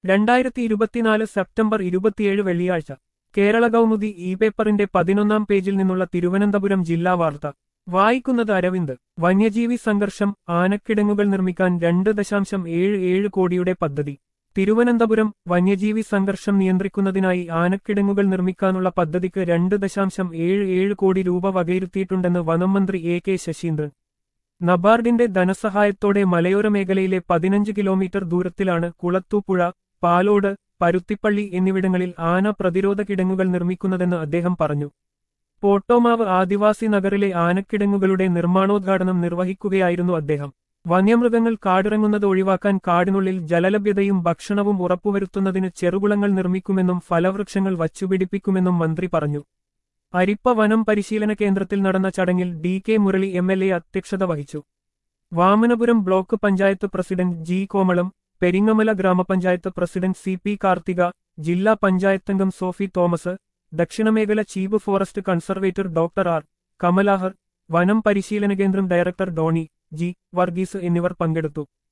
രണ്ടായിരത്തി ഇരുപത്തിനാല് സെപ്റ്റംബർ ഇരുപത്തിയേഴ് വെള്ളിയാഴ്ച കേരള കൗമുദി ഇ പേപ്പറിന്റെ പതിനൊന്നാം പേജിൽ നിന്നുള്ള തിരുവനന്തപുരം ജില്ലാ വാർത്ത വായിക്കുന്നത് അരവിന്ദ് വന്യജീവി സംഘർഷം ആനക്കിടങ്ങുകൾ നിർമ്മിക്കാൻ രണ്ട് ദശാംശം ഏഴ് ഏഴ് കോടിയുടെ പദ്ധതി തിരുവനന്തപുരം വന്യജീവി സംഘർഷം നിയന്ത്രിക്കുന്നതിനായി ആനക്കിടങ്ങുകൾ നിർമ്മിക്കാനുള്ള പദ്ധതിക്ക് രണ്ട് ദശാംശം ഏഴ് ഏഴ് കോടി രൂപ വകയിരുത്തിയിട്ടുണ്ടെന്ന് വനം മന്ത്രി എ കെ ശശീന്ദ്രൻ നബാർഡിന്റെ ധനസഹായത്തോടെ മലയോര മേഖലയിലെ പതിനഞ്ച് കിലോമീറ്റർ ദൂരത്തിലാണ് കുളത്തൂപ്പുഴ പാലോട് പരുത്തിപ്പള്ളി എന്നിവിടങ്ങളിൽ ആന പ്രതിരോധ കിടങ്ങുകൾ നിർമ്മിക്കുന്നതെന്ന് അദ്ദേഹം പറഞ്ഞു പോട്ടോമാവ് ആദിവാസി നഗറിലെ ആനക്കിടങ്ങുകളുടെ നിർമ്മാണോദ്ഘാടനം നിർവഹിക്കുകയായിരുന്നു അദ്ദേഹം വന്യമൃഗങ്ങൾ കാടിറങ്ങുന്നത് ഒഴിവാക്കാൻ കാടിനുള്ളിൽ ജലലഭ്യതയും ഭക്ഷണവും ഉറപ്പുവരുത്തുന്നതിന് ചെറുകുളങ്ങൾ നിർമ്മിക്കുമെന്നും ഫലവൃക്ഷങ്ങൾ വച്ചുപിടിപ്പിക്കുമെന്നും മന്ത്രി പറഞ്ഞു അരിപ്പ വനം പരിശീലന കേന്ദ്രത്തിൽ നടന്ന ചടങ്ങിൽ D K Murali M L A അധ്യക്ഷത വഹിച്ചു Vamanapuram block panchayat president G Komalam Peringamala ഗ്രാമപഞ്ചായത്ത് പ്രസിഡന്റ് സി പി കാർത്തിക ജില്ലാ പഞ്ചായത്തംഗം സോഫി തോമസ് ദക്ഷിണമേഖല chief forest conservator doctor R Kamalahar വനം പരിശീലന കേന്ദ്രം ഡയറക്ടർ ഡോണി ജി വർഗീസ് എന്നിവർ പങ്കെടുത്തു